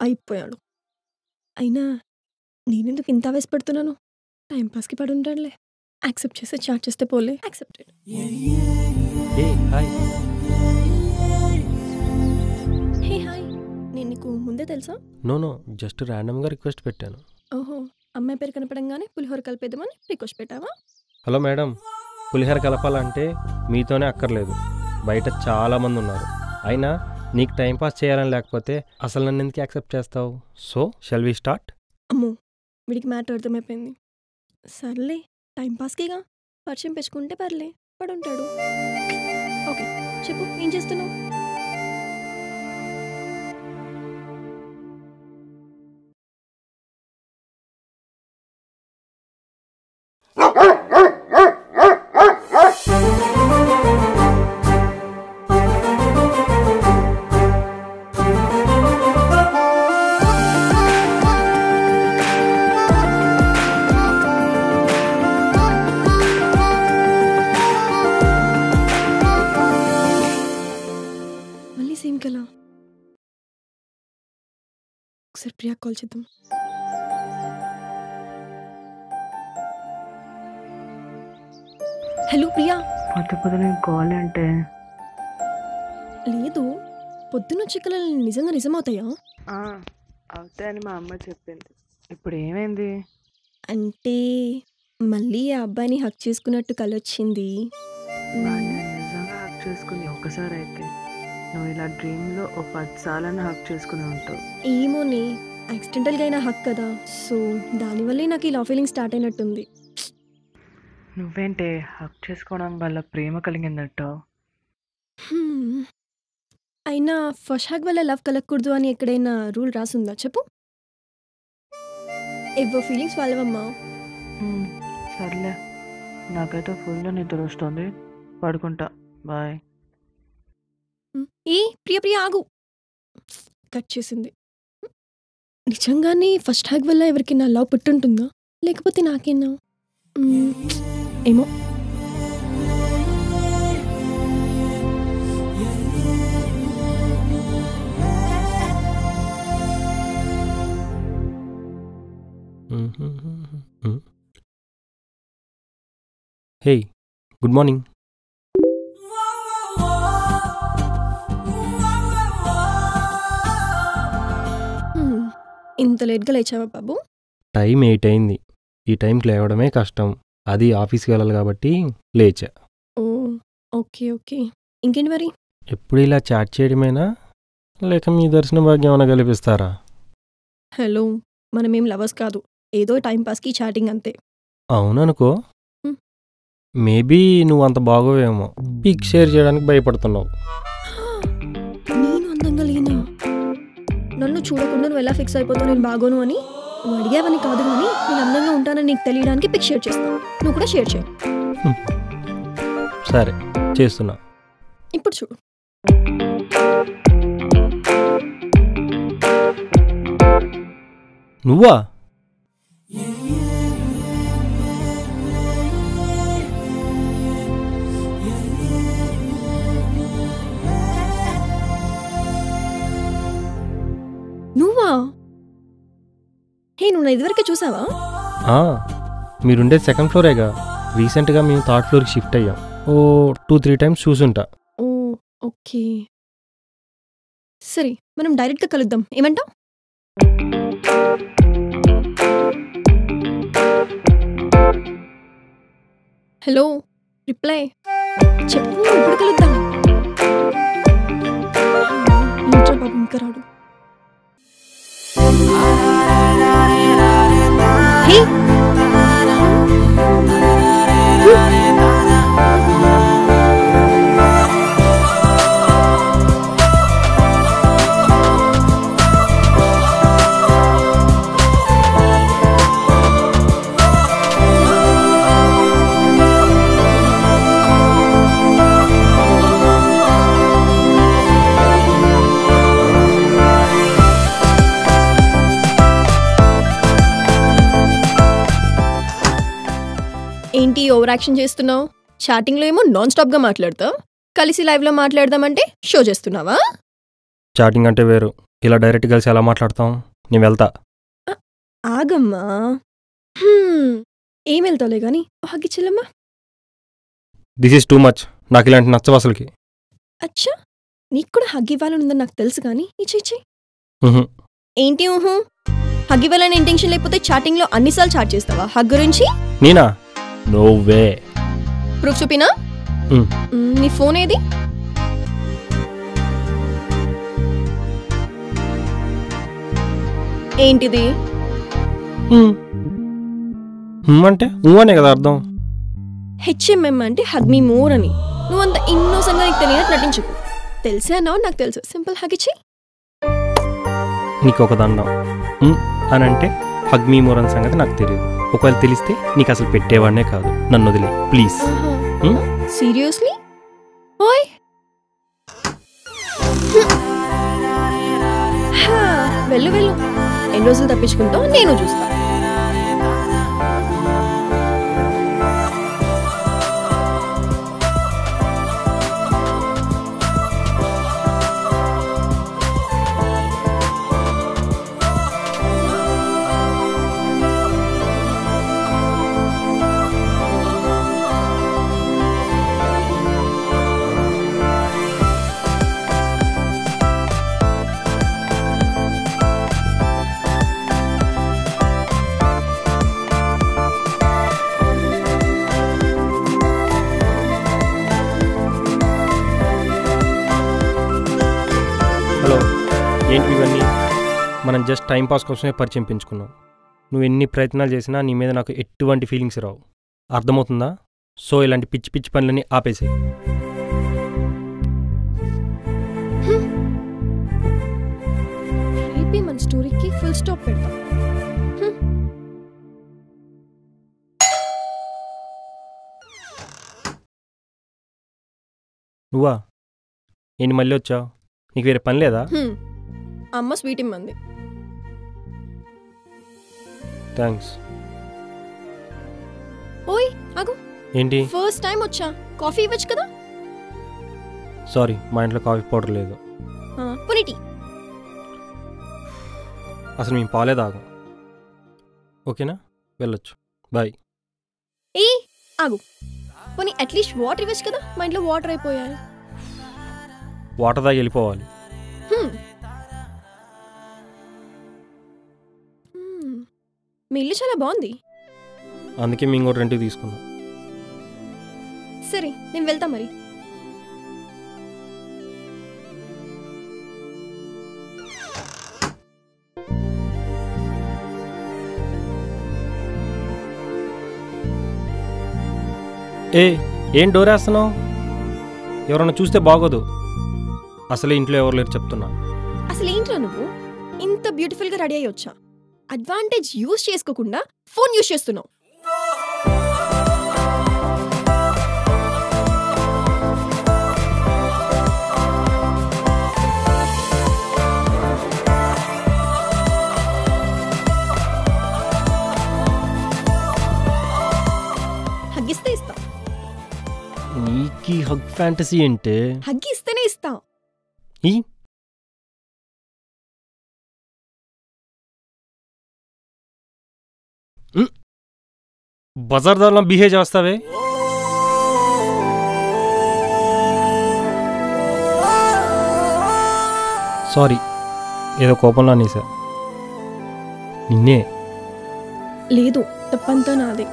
అయిపోయాడు అయినా నేనెందుకు ఇంత ఆవేశపడుతున్నాను టైం పాస్కి పడి ఉంటాడులే యాక్సెప్ట్ చేస్తే చాట్ చేస్తే పోలే యాక్సెప్టెడ్ ఏ హాయ్ హే హాయ్ నేను నీకు ముందే తెలుసా నో నో జస్ట్ ర్యాండమ్గా రిక్వెస్ట్ పెట్టాను ఓహో అమ్మాయి పేరు కనపడంగానే పులిహోర కలిపేద్దామని రిక్వెస్ట్ పెట్టావా హలో మేడం పులిహోర కలపాలంటే మీతోనే అక్కర్లేదు బయట చాలా మంది ఉన్నారు అయినా నీకు టైం పాస్ చేయాలని లేకపోతే అసలు నన్ను ఎందుకు యాక్సెప్ట్ చేస్తావు సో షెల్ వి స్టార్ట్ అమ్మో వీడికి మ్యాటర్ అర్థమైపోయింది సర్లే టైం పాస్కేగా పరిచయం పెంచుకుంటే పర్లే పడుంటాడు ఓకే చెప్పు ఏం చేస్తున్నావు మళ్ళీ సేమ్ కలా ఒకసారి ప్రియా కాల్ చేద్దాం హలో ప్రియా పొద్దు పొద్దున కాల్ అంటే లేదు పొద్దున్న చిక్కలు నిజంగా నిజమవుతాయా అవుతాయని మా అమ్మ చెప్పింది ఇప్పుడు ఏమైంది అంటే మళ్ళీ ఆ అబ్బాయిని హక్ చేసుకున్నట్టు కలొచ్చింది వాడిని నిజంగా హక్ చేసుకుని ఒకసారి అయితే నువ్వు ఇలా డ్రీమ్లో ఓ పది సార్లు హక్ చేసుకుని ఉంటావు ఏమోనే యాక్సిడెంటల్గా అయినా హక్ కదా సో దానివల్లే నాకు ఇలా ఫీలింగ్ స్టార్ట్ అయినట్టుంది నువ్వేంటే హక్ చేసుకోవడం వల్ల ప్రేమ కలిగిందట హ్మ్. అయినా ఫస్ట్ హక్ వల్ల లవ్ కలగకూడదు అని ఎక్కడైనా రూల్ రాసుందా చెప్పు ఎవో ఫీలింగ్స్ వాళ్ళవమ్మా హ్మ్, సర్లే నాకైతే ఫుల్ నిద్ర వస్తుంది పడుకుంటా బాయ్ హ్మ్. ఏ ప్రియ ప్రియ ఆగు కట్ చేసింది నిజంగానే ఫస్ట్ హ్యాగ్ వల్ల ఎవరికైనా లవ్ పుట్టుంటుందా లేకపోతే నాకేనా మ్మ్. ఏమో హే గుడ్ మార్నింగ్ మ్మ్. ఇంత లేట్గా లేచావా బాబు టైం ఎయిట్ అయింది ఈ టైంకి లేవడమే కష్టం అది ఆఫీస్కి వెళ్ళాలి కాబట్టి లేచా ఓ ఓకే ఓకే ఇంకేంటి మరి ఎప్పుడు ఇలా చాట్ చేయడమేనా లేక మీ దర్శన భాగ్యం ఏమైనా కల్పిస్తారా హలో మనమేం లవర్స్ కాదు ఏదో టైం పాస్కి చాటింగ్ అంతే అవుననుకో హ్మ్. మేబీ నువ్వు అంత బాగోవేమో పిక్ షేర్ చేయడానికి భయపడుతున్నావు నేను అందంగా లేనా నన్ను చూడకుండా నువ్వు ఎలా ఫిక్స్ అయిపోతావు నేను బాగోను అని నువ్వు అడిగావని కాదు కానీ నేను అందంగా ఉంటానని నీకు తెలియడానికి పిక్ షేర్ చేస్తాను నువ్వు కూడా షేర్ చేయి సరే చేస్తున్నా ఇప్పుడు చూడు నువ్వా నువ్వా హే నువ్వు నా ఇదివరకే చూసావా ఆ, మీరుండే సెకండ్ ఫ్లోరేగా రీసెంట్గా మేము థర్డ్ ఫ్లోర్కి షిఫ్ట్ అయ్యాం ఓ టూ త్రీ టైమ్స్ చూసుంటా ఓ ఓకే సరే మనం డైరెక్ట్గా కలుద్దాం ఏమంటావ్ హలో రిప్లై చెప్పు ఇప్పుడు కలుద్దాం ఏంట్రా బాబు ఇంకా రాడు హే! ఏంటి ఓవర్ యాక్షన్ చేస్తున్నావు చాటింగ్లో ఏమో నాన్ స్టాప్గా మాట్లాడతావు కలిసి లైవ్లో మాట్లాడదామంటే షో చేస్తున్నావా చాటింగ్ అంటే వేరు ఇలా డైరెక్ట్ కలిసి ఎలా మాట్లాడతాం నేను వెళ్తా ఆగమ్మా హ్మ్, ఏం వెళ్తావులే గాని హగ్గి చెల్లమ్మా దిస్ ఈజ్ టూ మచ్ నాకు ఇలాంటి నచ్చవు అసలుకి అచ్చా నీకు కూడా హగ్ ఇవ్వాలని ఉందని నాకు తెలుసు కానీ ఇచ్చి ఇచ్చి ఉహు. ఏంటి ఊహు హగ్ ఇవ్వాలని ఇంటెన్షన్ లేకపోతే చాటింగ్లో అన్నిసార్లు చాట్ చేస్తావా హగ్ గురించి నేనా నో వే ప్రూఫ్ చూపినా మ్. మ్, నీ ఫోన్ ఏది ఏంటిది అంటే ఊ అనే కదా అర్థం హెచ్ఎంఎం అంటే హగ్ మీ మోర్ అని నువ్వంత ఇన్నోసంగా నీకు తెలియనట్టు నటించుకు తెలిసే అన్నావు నాకు తెలుసు సింపుల్ హగ్ ఇచ్చి నీకు ఒక దండం ఉమ్ అని అంటే హగ్ మీ మోర్ అన్న సంగతి నాకు తెలియదు ఒకవేళ తెలిస్తే నీకు అసలు పెట్టేవాడినే కాదు నన్ను వదిలే ప్లీజ్ మ్? సీరియస్లీ ఓయ్ హా, వెళ్ళు వెళ్ళు ఎన్ని రోజులు తప్పించుకుంటావు నేను చూస్తా హలో ఏంటి ఇవన్నీ మనం జస్ట్ టైం పాస్ కోసమే పరిచయం పెంచుకున్నాం నువ్వు ఎన్ని ప్రయత్నాలు చేసినా నీ మీద నాకు ఎటువంటి ఫీలింగ్స్ రావు అర్థమవుతుందా సో ఇలాంటి పిచ్చి పిచ్చి పనులన్నీ ఆపేసాయి రేపే మన స్టోరీకి ఫుల్ స్టాప్ పెడతాం హ్మ్. నువ్వా ఏంటి మళ్ళీ వచ్చావు నీకు వేరే పని లేదా హ్మ్. అమ్మ స్వీట్ ఇమ్మంది థ్యాంక్స్ ఓయ్ ఆగు ఏంటి ఫస్ట్ టైం వచ్చా కాఫీ ఇవ్వచ్చు కదా సారీ మా ఇంట్లో కాఫీ పౌడర్ లేదు పోనీ టీ అసలు మేము పాలే తాగం ఓకేనా వెళ్ళొచ్చు బాయ్ ఏ ఆగు పోనీ అట్లీస్ట్ వాటర్ ఇవ్వచ్చు కదా మా ఇంట్లో వాటర్ అయిపోయాయి వాటర్ తాగి వెళ్ళిపోవాలి హ్మ్. హ్మ్. మీ ఇల్లు చాలా బాగుంది అందుకే మేము కూడా రెంట్కి తీసుకున్నాం సరే నేను వెళ్తా మరి ఏ ఏం డోర్ వేస్తున్నావు ఎవరన్నా చూస్తే బాగోదు అసలే ఇంట్లో ఎవరు లేరు చెప్తున్నా అసలు ఏంట్రా నువ్వు ఇంత బ్యూటిఫుల్ గా రెడీ అయ్యి వచ్చా అడ్వాంటేజ్ యూజ్ చేసుకోకుండా ఫోన్ యూజ్ చేస్తున్నావు హగ్గిస్తే ఇస్తా నీకీ హగ్ ఫ్యాంటసీ అంటే హగ్గి ఇస్తేనే ఇస్తా ఈ ఉమ్. బజార్ దారిలో బిహేవ్ చేస్తావే సారీ ఏదో కోపంలో అనేసా నిన్నే లేదు తప్పంతా నాదే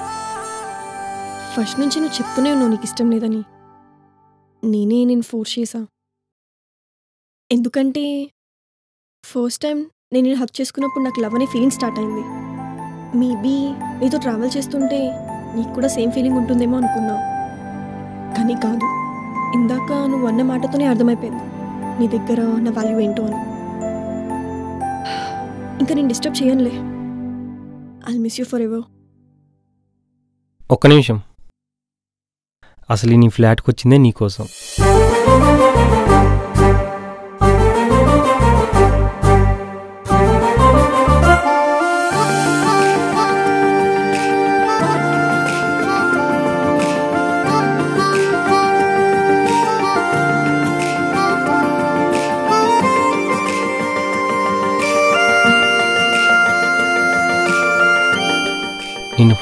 ఫస్ట్ నుంచి నువ్వు చెప్తూనే ఉన్నావు నీకు ఇష్టం లేదని నేనే నేను ఫోర్స్ చేశా ఎందుకంటే ఫస్ట్ టైం నేను నేను హక్ చేసుకున్నప్పుడు నాకు లవ్ అనే ఫీలింగ్ స్టార్ట్ అయింది మేబీ నీతో ట్రావెల్ చేస్తుంటే నీకు కూడా సేమ్ ఫీలింగ్ ఉంటుందేమో అనుకున్నా కానీ కాదు ఇందాక నువ్వు అన్న మాటతోనే అర్థమైపోయింది నీ దగ్గర నా వాల్యూ ఏంటో అని ఇంకా నేను డిస్టర్బ్ చేయనులే I miss you forever ఒక్క నిమిషం అసలు ఈ నీ ఫ్లాట్కి వచ్చిందే నీకోసం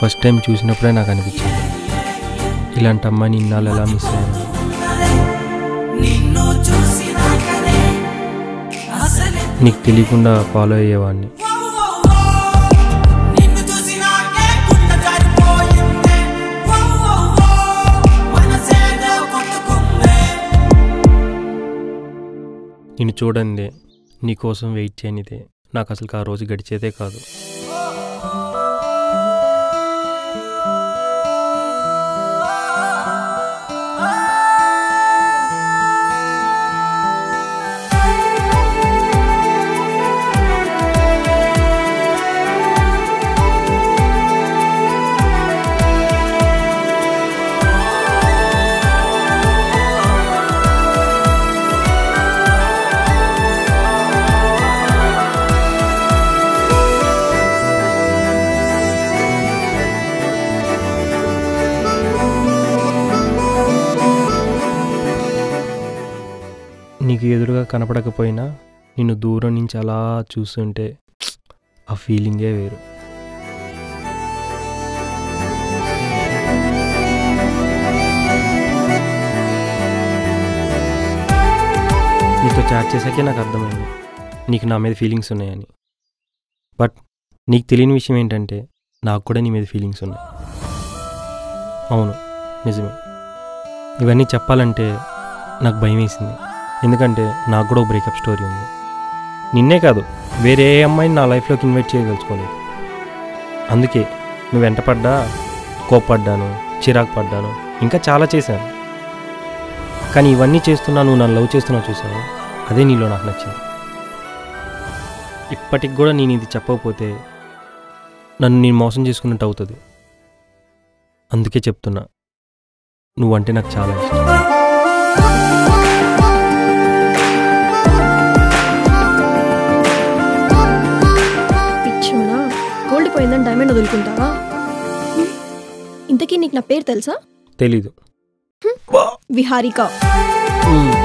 ఫస్ట్ టైం చూసినప్పుడే నాకు అనిపించింది ఇలాంటి అమ్మాయిని ఇన్నాళ్ళు ఎలా మిస్ అయ్యాను నీకు తెలియకుండా ఫాలో అయ్యేవాడిని నిన్ను చూడండి నీకోసం వెయిట్ చేయనిదే నాకు అసలు ఆ రోజు గడిచేదే కాదు నీకు ఎదురుగా కనపడకపోయినా నిన్ను దూరం నుంచి అలా చూస్తుంటే ఆ ఫీలింగే వేరు నీతో చాట్ చేశాకే నాకు అర్థమైంది నీకు నా మీద ఫీలింగ్స్ ఉన్నాయని బట్ నీకు తెలియని విషయం ఏంటంటే నాకు కూడా నీ మీద ఫీలింగ్స్ ఉన్నాయి అవును నిజమే ఇవన్నీ చెప్పాలంటే నాకు భయం వేసింది ఎందుకంటే నాకు కూడా ఒక బ్రేకప్ స్టోరీ ఉంది నిన్నే కాదు వేరే ఏ అమ్మాయిని నా లైఫ్లోకి ఇన్వైట్ చేయదలుచుకోలేదు అందుకే నువ్వు వెంటపడ్డా కోప్పడ్డాను చిరాకు పడ్డాను ఇంకా చాలా చేశాను కానీ ఇవన్నీ చేస్తున్నా నువ్వు నన్ను లవ్ చేస్తున్నావు చూసావు అదే నీలో నాకు నచ్చింది ఇప్పటికి కూడా నేను ఇది చెప్పకపోతే నన్ను నేను మోసం చేసుకున్నట్టు అవుతుంది అందుకే చెప్తున్నా నువ్వంటే నాకు చాలా ఇష్టం పిచ్చోనా గోల్డ్ పోయిందని డైమండ్ వదులుకుంటావా హ్మ్. ఇంతకీ నీకు నా పేరు తెలుసా తెలీదు విహారిక మ్మ్.